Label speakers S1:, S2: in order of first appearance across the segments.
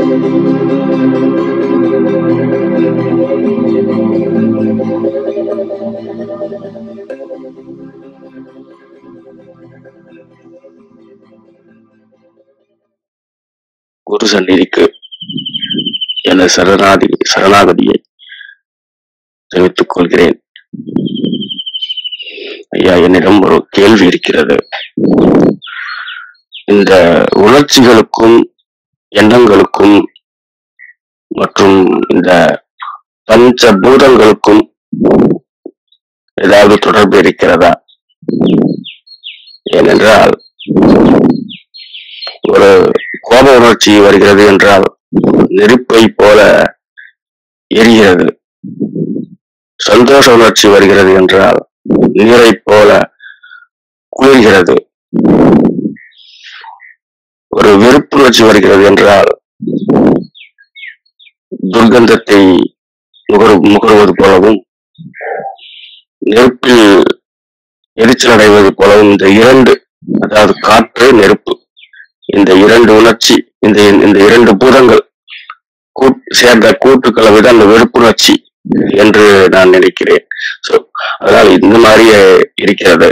S1: குரு சந்நிதிக்கு எனது சரணாதி சரணாகதியை தெரிவித்துக் கொள்கிறேன் ஐயா என்னிடம் ஒரு கேள்வி இருக்கிறது இந்த உணர்ச்சிகளுக்கும் எண்ணங்களுக்கும் மற்றும் இந்த பஞ்சபூதங்களுக்கும் ஏதாவது தொடர்பு இருக்கிறதா ஏனென்றால் ஒரு கோப உணர்ச்சி வருகிறது என்றால் நெருப்பை போல எரிகிறது சந்தோஷ உணர்ச்சி வருகிறது என்றால் நீரை போல குளிர்கிறது ஒரு வெறுப்புணர்ச்சி வருகிறது என்றால் துர்கந்தத்தை நுகர் நுகர்வது போலவும் நெருப்பில் எரிச்சல் அடைவது போலவும் இந்த இரண்டு அதாவது காற்று நெருப்பு இந்த இரண்டு உணர்ச்சி இந்த இந்த இரண்டு பூதங்கள் கூட்- சேர்ந்த கூட்டு கலவைதான் அந்த வெறுப்புணர்ச்சி என்று நான் நினைக்கிறேன் சோ அதனால் இந்த மாதிரியே இருக்கிறது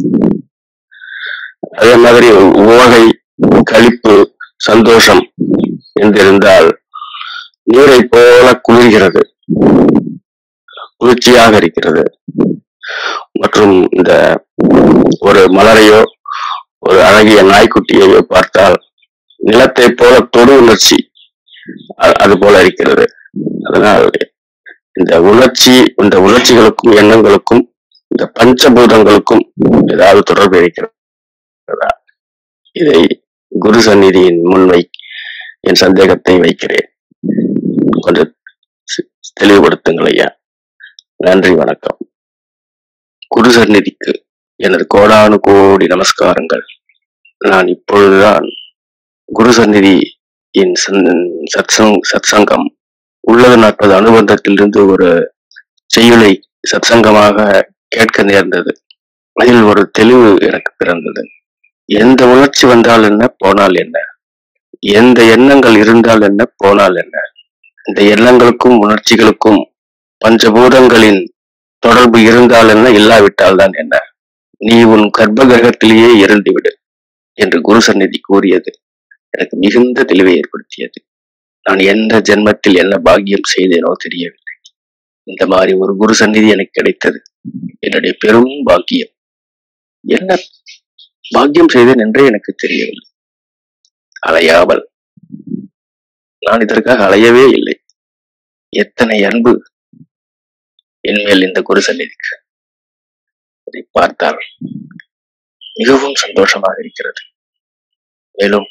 S1: அதே மாதிரி உவகை களிப்பு சந்தோஷம் என்றிருந்தால் நீரை போல குளிர்கிறது குளிர்ச்சியாக இருக்கிறது மற்றும் இந்த ஒரு மலரையோ ஒரு அழகிய நாய்க்குட்டியையோ பார்த்தால் நிலத்தை போல தொடு உணர்ச்சி அ- அது போல இருக்கிறது அதனால் இந்த உணர்ச்சி இந்த உணர்ச்சிகளுக்கும் எண்ணங்களுக்கும் இந்த பஞ்சபூதங்களுக்கும் ஏதாவது தொடர்பு இருக்கிறதா இதை குரு சந்நிதியின் முன்வை என் சந்தேகத்தை வைக்கிறேன் கொஞ்சம் சி- தெளிவுபடுத்துங்கள் ஐயா நன்றி வணக்கம் குரு சந்நிதிக்கு எனது கோடானு கோடி நமஸ்காரங்கள் நான் இப்பொழுதுதான் குரு சந்நிதி என் சத்சங் சத்சங்கம் உள்ளது நாற்பது அனுபந்தத்திலிருந்து ஒரு செய்யுளை சத்சங்கமாக கேட்க நேர்ந்தது அதில் ஒரு தெளிவு எனக்கு பிறந்தது எந்த உணர்ச்சி வந்தால் என்ன போனால் என்ன எந்த எண்ணங்கள் இருந்தால் என்ன போனால் என்ன இந்த எண்ணங்களுக்கும் உணர்ச்சிகளுக்கும் பஞ்சபூதங்களின் தொடர்பு இருந்தால் என்ன இல்லாவிட்டால் தான் என்ன நீ உன் கர்ப்ப கிரகத்திலேயே இறந்து விடு என்று குரு சந்நிதி கூறியது எனக்கு மிகுந்த தெளிவை ஏற்படுத்தியது நான் எந்த ஜென்மத்தில் என்ன பாக்கியம் செய்தேனோ தெரியவில்லை இந்த மாதிரி ஒரு குரு சந்நிதி எனக்கு கிடைத்தது என்னுடைய பெரும் பாக்கியம் என்ன பாக்கியம் செய்தேன் என்றே எனக்கு தெரியவில்லை அலையாமல் நான் இதற்காக அலையவே இல்லை எத்தனை அன்பு என்மேல் இந்த குரு சந்நிதிக்கு அதை பார்த்தால் மிகவும் சந்தோஷமாக இருக்கிறது மேலும்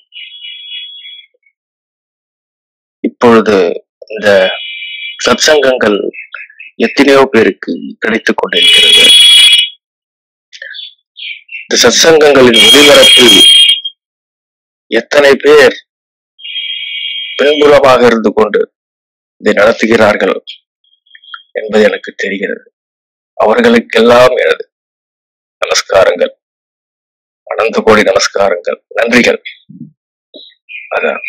S1: இப்பொழுது இந்த சத்சங்கங்கள் எத்தனையோ பேருக்கு கிடைத்துக் கொண்டிருக்கிறது இந்த சத்சங்கங்களின் ஒளிபரப்பில் எத்தனை பேர் பின்புலமாக இருந்து கொண்டு இதை நடத்துகிறார்கள் என்பது எனக்கு தெரிகிறது அவர்களுக்கெல்லாம் எனது நமஸ்காரங்கள் அனந்த கோடி நமஸ்காரங்கள் நன்றிகள் அதான்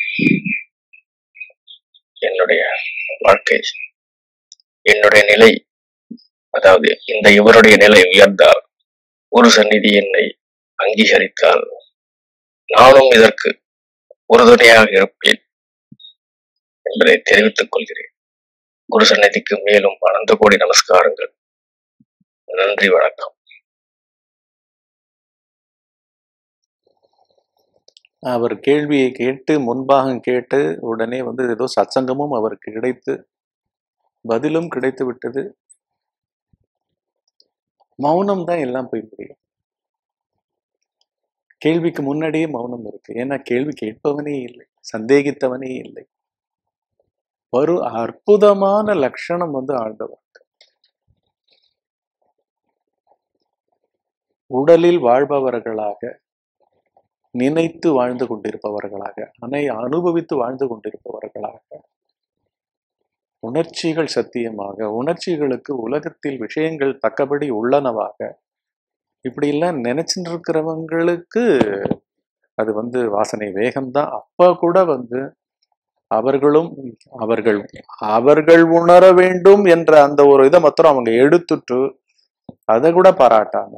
S1: என்னுடைய வாழ்க்கை என்னுடைய நிலை அதாவது இந்த இவருடைய நிலை உயர்ந்தால் ஒரு சந்நிதி என்னை அங்கீகரித்தால் நானும் இதற்கு உறுதுணையாக இருப்பேன் என்பதை தெரிவித்துக் கொள்கிறேன் குரு சந்நிதிக்கு மேலும் அனந்த கோடி நமஸ்காரங்கள் நன்றி வணக்கம்
S2: அவர் கேள்வியை கேட்டு முன்பாகம் கேட்டு உடனே வந்து ஏதோ சத்சங்கமும் அவருக்கு கிடைத்து பதிலும் கிடைத்து விட்டது மௌனம் தான் எல்லாம் போய் முடியும் கேள்விக்கு முன்னாடியே மௌனம் இருக்கு ஏன்னா கேள்வி கேட்பவனே இல்லை சந்தேகித்தவனே இல்லை ஒரு அற்புதமான லட்சணம் வந்து ஆழ்ந்தவர் உடலில் வாழ்பவர்களாக நினைத்து வாழ்ந்து கொண்டிருப்பவர்களாக அனை அனுபவித்து வாழ்ந்து கொண்டிருப்பவர்களாக உணர்ச்சிகள் சத்தியமாக உணர்ச்சிகளுக்கு உலகத்தில் விஷயங்கள் தக்கபடி உள்ளனவாக இப்படியெல்லாம் நினைச்சுட்டு இருக்கிறவங்களுக்கு அது வந்து வாசனை வேகம்தான் அப்ப கூட வந்து அவர்களும் அவர்கள் அவர்கள் உணர வேண்டும் என்ற அந்த ஒரு இதை மாத்திரம் அவங்க எடுத்துட்டு அதை கூட பாராட்டாங்க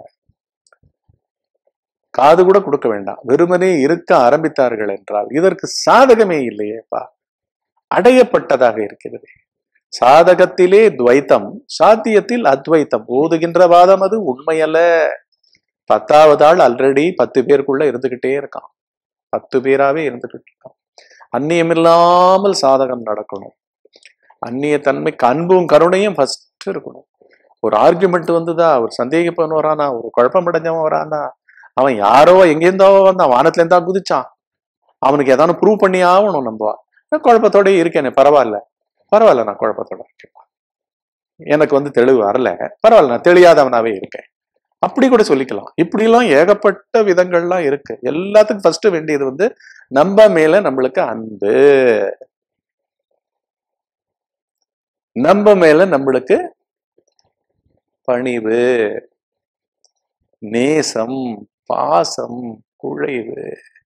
S2: காது கூட கொடுக்க வேண்டாம் வெறுமனே இருக்க ஆரம்பித்தார்கள் என்றால் இதற்கு சாதகமே இல்லையேப்பா அடையப்பட்டதாக இருக்கிறது சாதகத்திலே துவைத்தம் சாத்தியத்தில் அத்வைத்தம் ஓதுகின்ற வாதம் அது உண்மையல்ல பத்தாவது ஆள் ஆல்ரெடி பத்து பேருக்குள்ள இருந்துகிட்டே இருக்கான் பத்து பேராவே இருந்துகிட்டு இருக்கான் அந்நியமில்லாமல் சாதகம் நடக்கணும் அந்நிய தன்மைக்கு அன்பும் கருணையும் ஃபர்ஸ்ட் இருக்கணும் ஒரு ஆர்குமெண்ட் வந்துதா ஒரு சந்தேகிப்பவன் வரானா ஒரு குழப்பம் அடைஞ்சவன் வரானா அவன் யாரோ எங்கேருந்தோ வந்தான் வானத்துல இருந்தா குதிச்சான் அவனுக்கு ஏதாவது ப்ரூவ் பண்ணி ஆகணும் நம்ம நான் குழப்பத்தோட இருக்கேனே பரவாயில்ல பரவாயில்ல நான் குழப்பத்தோட இருக்கேன் எனக்கு வந்து தெளிவு வரல பரவாயில்ல நான் தெளியாதவனாவே இருக்கேன் அப்படி கூட சொல்லிக்கலாம் இப்படிலாம் ஏகப்பட்ட விதங்கள்லாம் இருக்கு எல்லாத்துக்கும் ஃபர்ஸ்ட் வேண்டியது வந்து நம்ம மேல நம்மளுக்கு அன்பு நம்ம மேல நம்மளுக்கு பணிவு நேசம் பாசம் குழைவு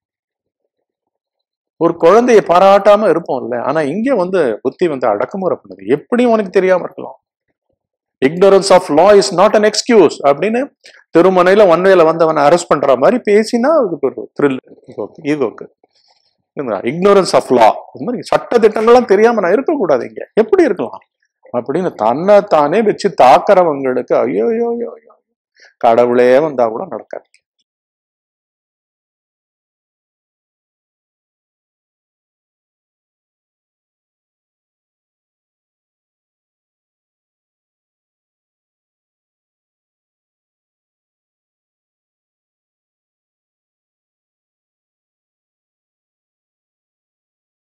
S2: ஒரு குழந்தைய பாராட்டாம இருப்போம்ல ஆனா இங்க வந்து புத்தி வந்து அடக்குமுறை பண்ணுது எப்படி உனக்கு தெரியாம இருக்கலாம் ignorance of law is not an excuse அப்படின்னு திருமணையில ஒன்வேல வந்தவனை அரெஸ்ட் பண்ற மாதிரி பேசினா அதுக்கு ஒரு த்ரில் ஈகோக்கு இக்னோரன்ஸ் ஆஃப் லா இது மாதிரி சட்ட திட்டங்கள்லாம் தெரியாம நான் இருக்கக்கூடாது இங்க எப்படி இருக்கலாம் அப்படின்னு தன்னை தானே வச்சு தாக்குறவங்களுக்கு ஐயோ ஐயோ ஐயோ ஐயோ கடவுளே வந்தா கூட நடக்காது